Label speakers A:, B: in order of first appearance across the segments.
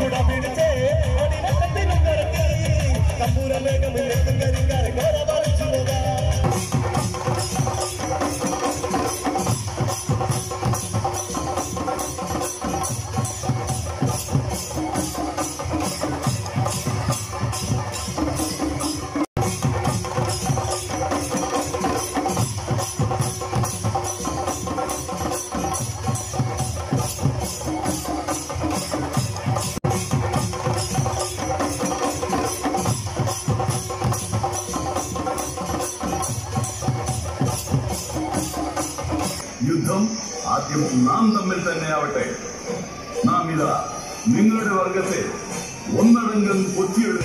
A: കുട പിടിച്ച് അടിവട്ടത്തിനും കറക്കി കമ്പൂര വേഗം എത്തും കരിക്കാറ് കോര പറിച്ചു പോകാം
B: യുദ്ധം ആദ്യം നാം തമ്മിൽ തന്നെ ആവട്ടെ നാം ഇതാ നിങ്ങളുടെ വർഗത്തെ ഒന്നടങ്കം പൊത്തിയെടുക്കും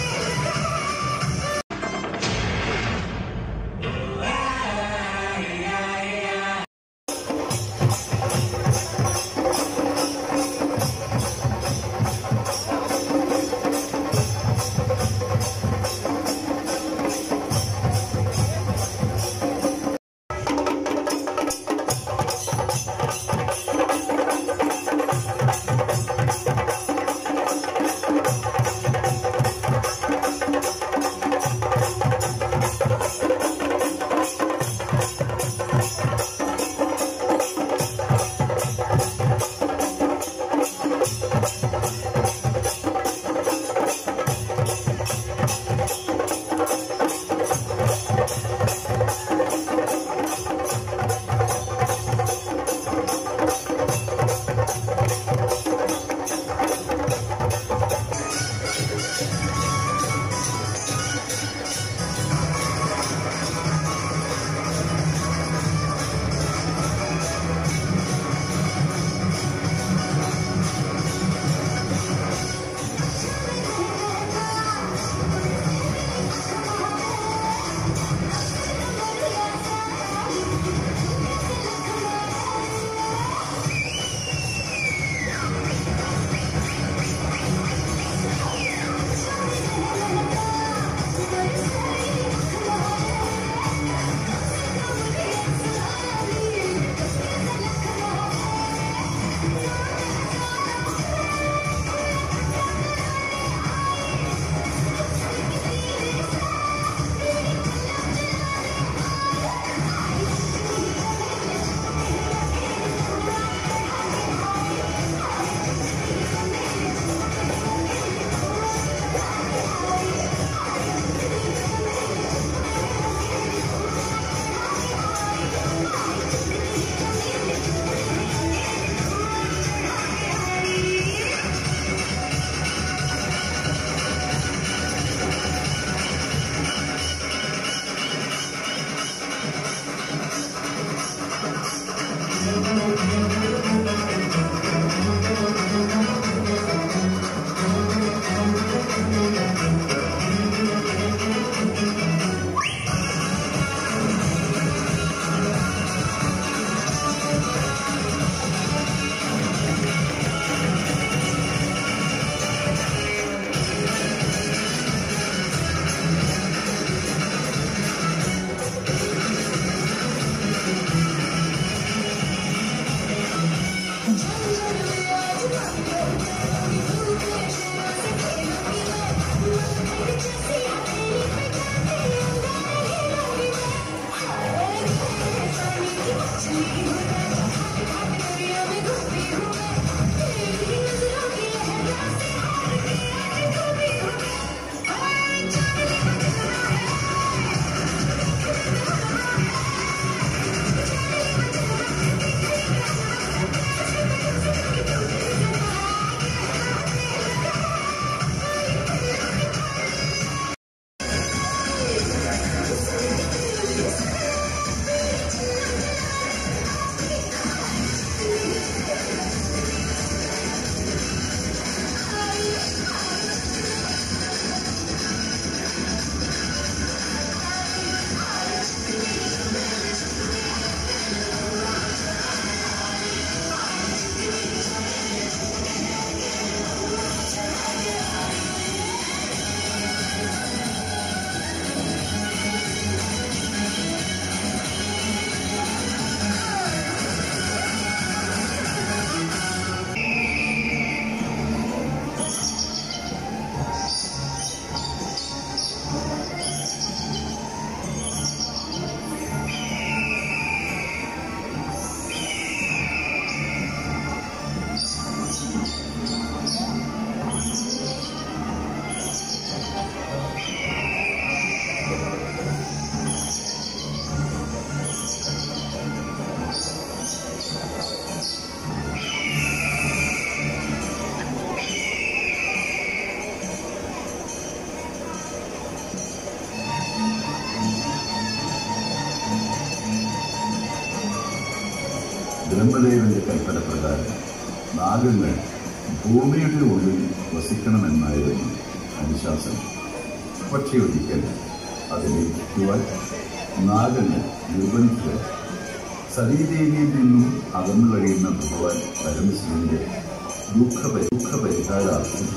B: ബ്രഹ്മദേവന്റെ കൽപ്പന പ്രകാരം നാഗങ്ങൾ ഭൂമിയുടെ ഉള്ളിൽ വസിക്കണമെന്നായിരുന്നു അനുശാസനം പക്ഷേ ഒരിക്കൽ അതിലേക്കുവാൻ നാഗങ്ങൾ നിർബന്ധിതരായി സതീദേവിയിൽ നിന്നും അകന്നു കഴിയുന്ന ഭഗവാൻ പരമശിവന്റെ ദുഃഖപരി ദുഃഖപരിഹാരാർത്ഥം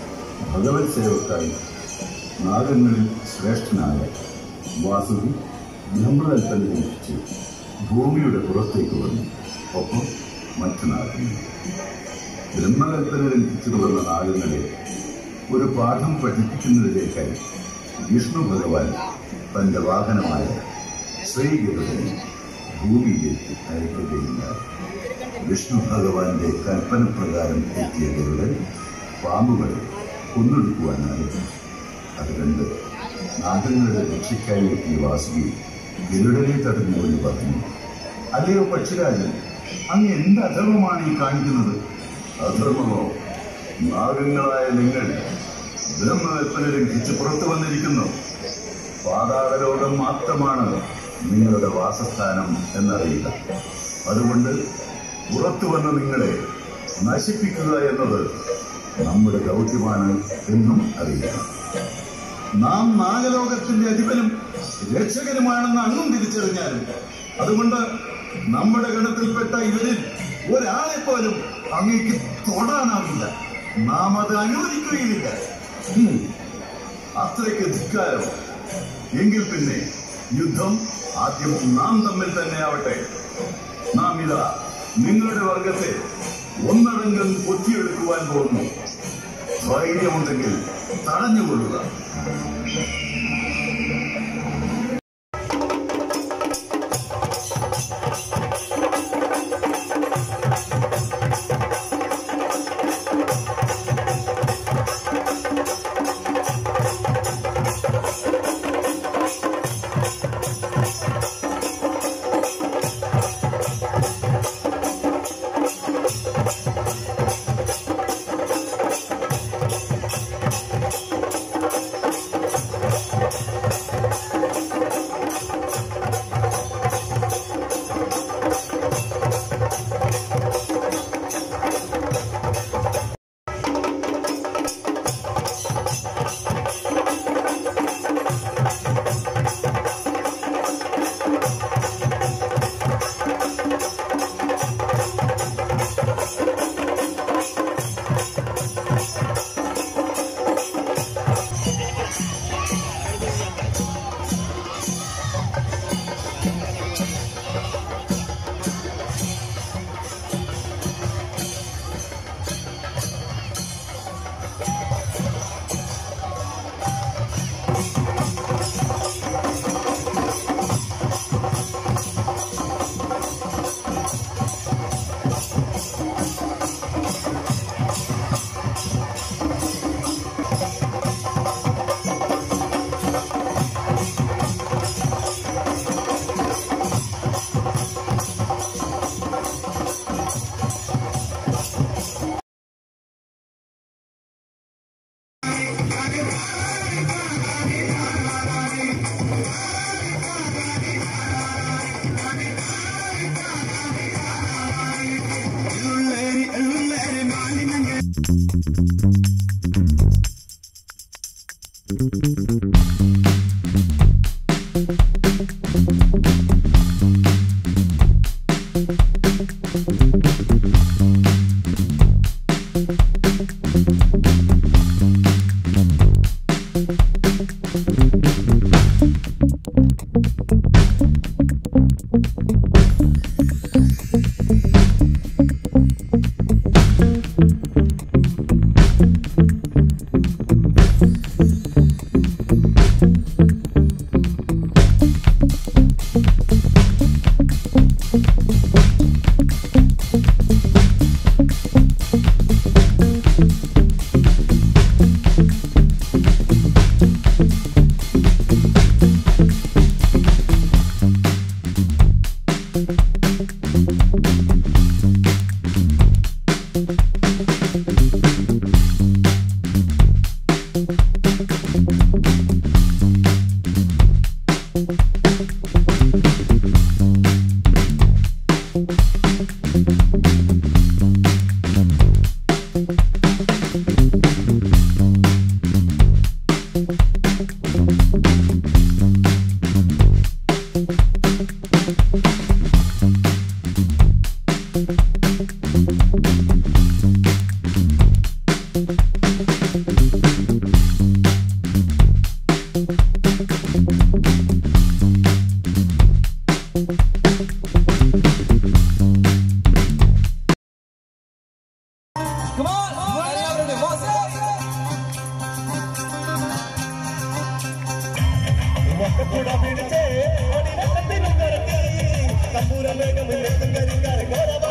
B: ഭഗവത് സേവക്കായി നാഗങ്ങളിൽ ശ്രേഷ്ഠനായ വാസുകി ബ്രഹ്മകൽപ്പന ലംഘിച്ച് ഭൂമിയുടെ പുറത്തേക്ക് വന്നു ഒപ്പം മറ്റു നാഗങ്ങൾ ബ്രഹ്മകൽപ്പന ലംഘിച്ചു വന്ന നാഗങ്ങളെ ഒരു പാഠം പഠിപ്പിക്കുന്നതിലേക്കായി വിഷ്ണു ഭഗവാൻ തന്റെ വാഹനമായ ശ്രീഗരുഡനെ ഭൂമിയിലേക്ക് അയക്കുകയുണ്ടായി വിഷ്ണു ഭഗവാന്റെ കൽപ്പന പ്രകാരം എത്തിയ ഗരുഡൻ പാമ്പുകളെ കൊന്നെടുക്കുവാൻ ആരംഭിച്ചു അത് കണ്ട് നാഗങ്ങളുടെ രക്ഷയ്ക്കായി എത്തിയ വാസുകി ഗരുഡനെ തടഞ്ഞുകൊണ്ട് പറഞ്ഞു അല്ലയോ പക്ഷിരാജൻ അങ്ങ് എന്ത് അധർമ്മമാണ് ഈ കാണിക്കുന്നത് അധർമ്മമോ നാഗങ്ങളായ നിങ്ങൾ ബ്രഹ്മകൽപ്പന ലംഘിച്ച് പുറത്തു വന്നിരിക്കുന്നു പാതാളലോകം മാത്രമാണ് നിങ്ങളുടെ വാസസ്ഥാനം എന്നറിയുക അതുകൊണ്ട് പുറത്തു വന്ന നിങ്ങളെ നശിപ്പിക്കുക എന്നത് നമ്മുടെ ദൗത്യമാണ് എന്നും അറിയുക നാം നാഗലോകത്തിന്റെ അധിപനും രക്ഷകനുമാണെന്ന് അങ്ങും തിരിച്ചറിഞ്ഞാലും അതുകൊണ്ട് നമ്മുടെ ഗണത്തിൽപ്പെട്ട ഇവരിൽ ഒരാളെ പോലും അങ്ങേക്ക് തൊടാനാവില്ല നാം അത് അനുവദിക്കുകയില്ല ഉം. അത്രയ്ക്ക് ധിക്കാരം എങ്കിൽ പിന്നെ യുദ്ധം ആദ്യം നാം തമ്മിൽ തന്നെ ആവട്ടെ നാം ഇതാ നിങ്ങളുടെ വർഗത്തെ ഒന്നടങ്കം കൊത്തിയെടുക്കുവാൻ പോകുന്നു ധൈര്യമുണ്ടെങ്കിൽ തടഞ്ഞുകൊള്ളുക
C: Thank
A: കുട പിടിച്ചേ ഓടിനത്തിനും കറക്കി തമ്പൂര മേഘമില്ലെത്തും കരിങ്കാരൻ കോരവാ